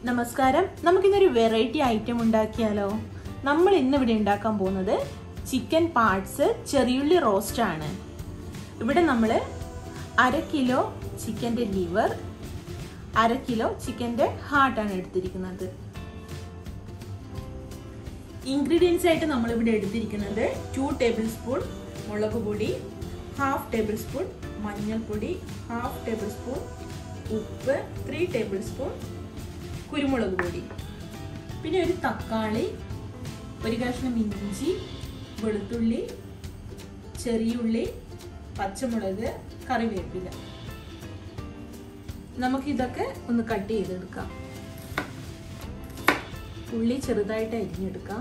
നമസ്കാരം നമുക്കിന്നൊരു variety item ഉണ്ടാക്കിയാലോ നമ്മൾ ഇന്ന് ഇവിടെ ഉണ്ടാക്കാൻ പോകുന്നത് ചിക്കൻ പാർട്സ് ചെറിയുള്ളി റോസ്റ്റ് ആണ് ഇവിടെ നമ്മൾ അര കിലോ ചിക്കൻ്റെ ലിവർ അര കിലോ ചിക്കൻ്റെ ഹാർട്ടാണ് എടുത്തിരിക്കുന്നത് ഇൻഗ്രീഡിയൻസ് ആയിട്ട് നമ്മളിവിടെ എടുത്തിരിക്കുന്നത് ടു ടേബിൾ സ്പൂൺ മുളക് പൊടി ഹാഫ് ടേബിൾ സ്പൂൺ മഞ്ഞൾപ്പൊടി ഹാഫ് ടേബിൾ സ്പൂൺ ഉപ്പ് ത്രീ ടേബിൾ സ്പൂൺ കുരുമുളക് പൊടി പിന്നെ ഒരു തക്കാളി ഒരു കഷ്ണം ഇഞ്ചി വെളുത്തുള്ളി ചെറിയുള്ളി പച്ചമുളക് കറിവേപ്പില നമുക്കിതൊക്കെ ഒന്ന് കട്ട് ചെയ്തെടുക്കാം ഉള്ളി ചെറുതായിട്ട് അരിഞ്ഞെടുക്കാം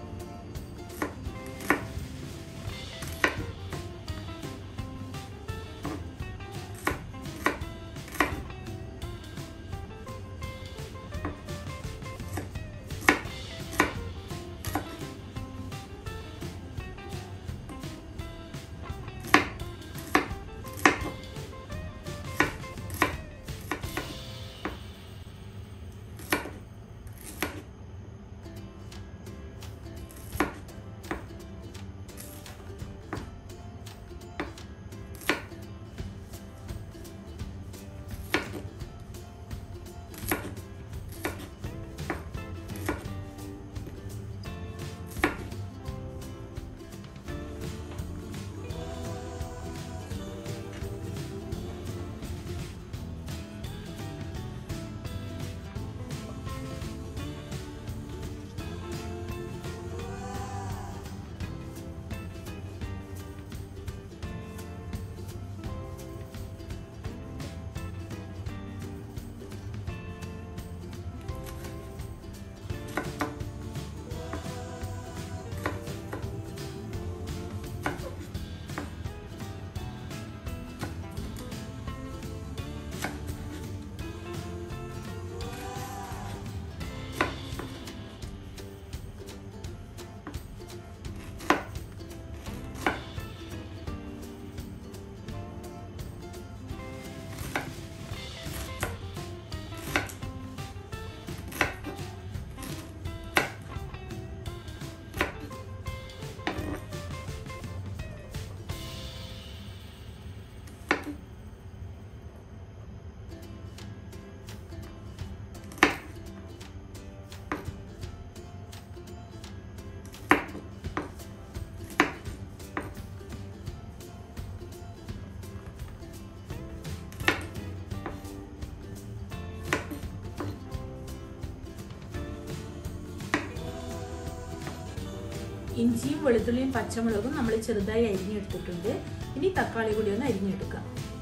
ഇഞ്ചിയും വെളുത്തുള്ളിയും പച്ചമുളകും നമ്മൾ ചെറുതായി അരിഞ്ഞെടുത്തിട്ടുണ്ട് ഇനി തക്കാളി കൂടി ഒന്ന് അരിഞ്ഞെടുക്കാം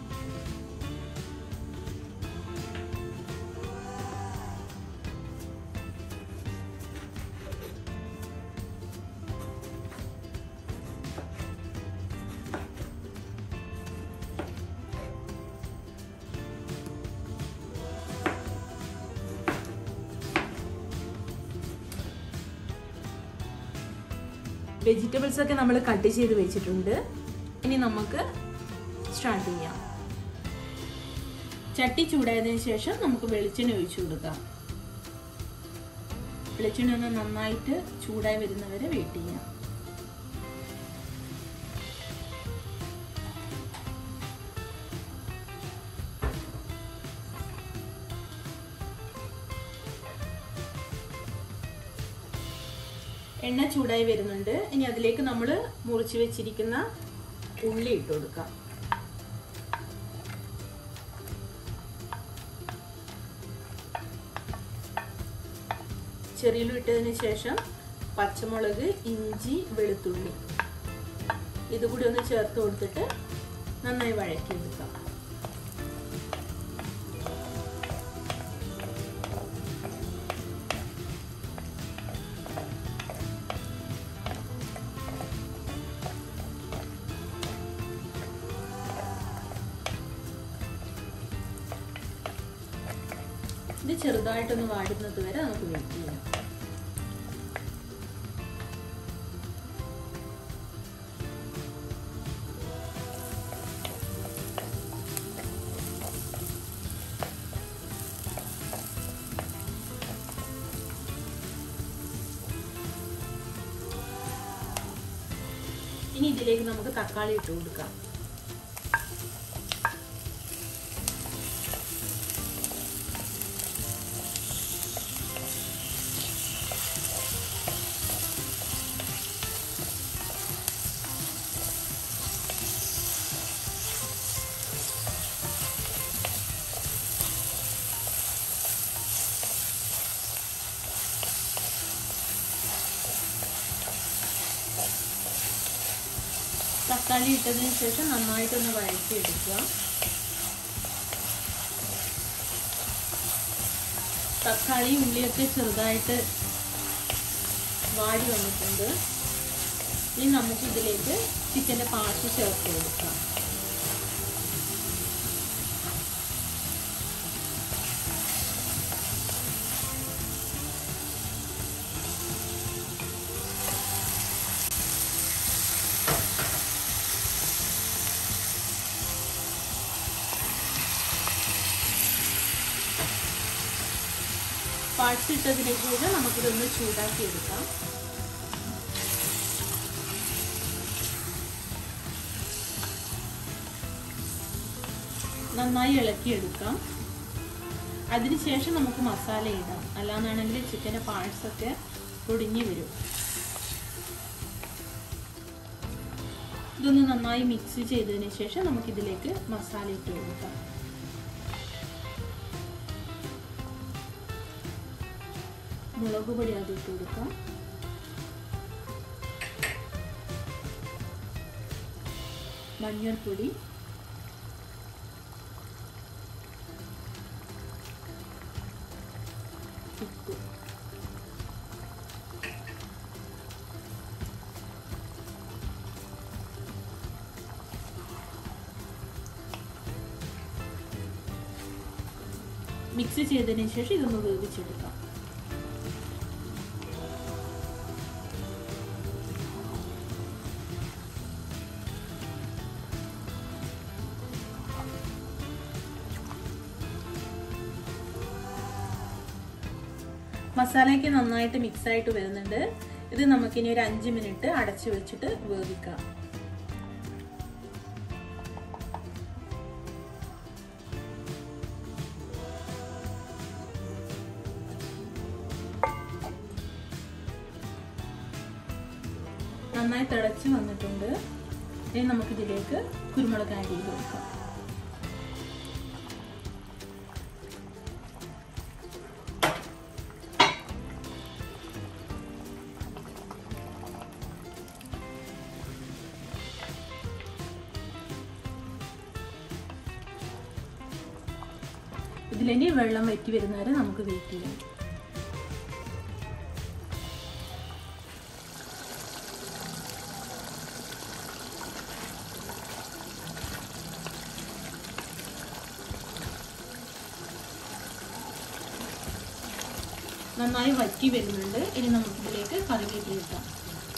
വെജിറ്റബിൾസ് ഒക്കെ നമ്മൾ കട്ട് ചെയ്ത് വെച്ചിട്ടുണ്ട് ഇനി നമുക്ക് സ്റ്റാർട്ട് ചെയ്യാം ചട്ടി ചൂടായതിനു ശേഷം നമുക്ക് വെളിച്ചെണ്ണ ഒഴിച്ചു കൊടുക്കാം വെളിച്ചെണ്ണ ഒന്ന് നന്നായിട്ട് ചൂടായി വരുന്നവരെ വെയിറ്റ് ചെയ്യാം എണ്ണ ചൂടായി വരുന്നുണ്ട് ഇനി അതിലേക്ക് നമ്മൾ മുറിച്ച് വെച്ചിരിക്കുന്ന ഉള്ളി ഇട്ട് കൊടുക്കാം ചെറിയുള്ളി ഇട്ടതിന് ശേഷം പച്ചമുളക് ഇഞ്ചി വെളുത്തുള്ളി ഇതുകൂടി ഒന്ന് ചേർത്ത് കൊടുത്തിട്ട് നന്നായി വഴക്കിയെടുക്കാം ഇത് ചെറുതായിട്ടൊന്ന് വാടുന്നത് വരെ നമുക്ക് വെയിറ്റ് ചെയ്യാം ഇതിലേക്ക് നമുക്ക് തക്കാളി ഇട്ട് കൊടുക്കാം തക്കാളി ഇട്ടതിന് ശേഷം നന്നായിട്ടൊന്ന് വഴറ്റിയെടുക്കുക തക്കാളി ഉള്ളിയൊക്കെ ചെറുതായിട്ട് വാടി വന്നിട്ടുണ്ട് ഇനി നമുക്ക് ഇതിലേക്ക് ചിക്കൻ്റെ പാർട്ട് ചേർത്ത് കൊടുക്കാം പാർട്സ് ഇട്ടതിന് ശേഷം നമുക്കിതൊന്ന് ചൂടാക്കി എടുക്കാം നന്നായി ഇളക്കിയെടുക്കാം അതിനുശേഷം നമുക്ക് മസാല ഇടാം അല്ലാന്നാണെങ്കിൽ ചിക്കൻ്റെ പാർട്സ് ഒക്കെ പൊടിഞ്ഞു വരും ഇതൊന്ന് നന്നായി മിക്സ് ചെയ്തതിന് ശേഷം നമുക്കിതിലേക്ക് മസാല ഇട്ട് കൊടുക്കാം മുളക് പൊടി ആദ്യം ഇട്ട് കൊടുക്കാം മഞ്ഞൾപ്പൊടി ഉപ്പ് മിക്സ് ചെയ്തതിന് ശേഷം ഇതൊന്ന് വേവിച്ചെടുക്കാം മസാലയൊക്കെ നന്നായിട്ട് മിക്സ് ആയിട്ട് വരുന്നുണ്ട് ഇത് നമുക്കിനി ഒരു അഞ്ച് മിനിറ്റ് അടച്ചു വെച്ചിട്ട് വേവിക്കാം നന്നായി തിളച്ച് വന്നിട്ടുണ്ട് ഇനി നമുക്കിതിലേക്ക് കുരുമുളക് ആഡ് ചെയ്ത് കൊടുക്കാം ഇതിലിനി വെള്ളം വറ്റി വരുന്നവരെ നമുക്ക് വെയിറ്റ് ചെയ്യാം നന്നായി വറ്റി വരുന്നുണ്ട് ഇനി നമുക്കിതിലേക്ക് കറിവേപ്പില ഇട്ടാം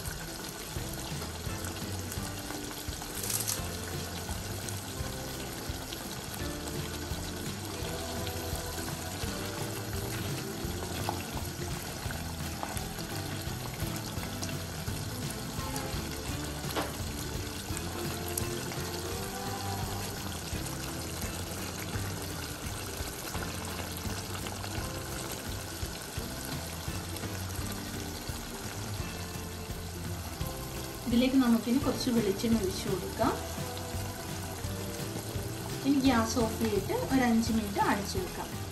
ഇതിലേക്ക് നമുക്കിനി കുറച്ച് വെളിച്ചെണ്ണ ഒഴിച്ചു കൊടുക്കാം ഇനി ഗ്യാസ് ഓഫ് ചെയ്തിട്ട് ഒരു അഞ്ച് മിനിറ്റ് അടച്ചു വെക്കാം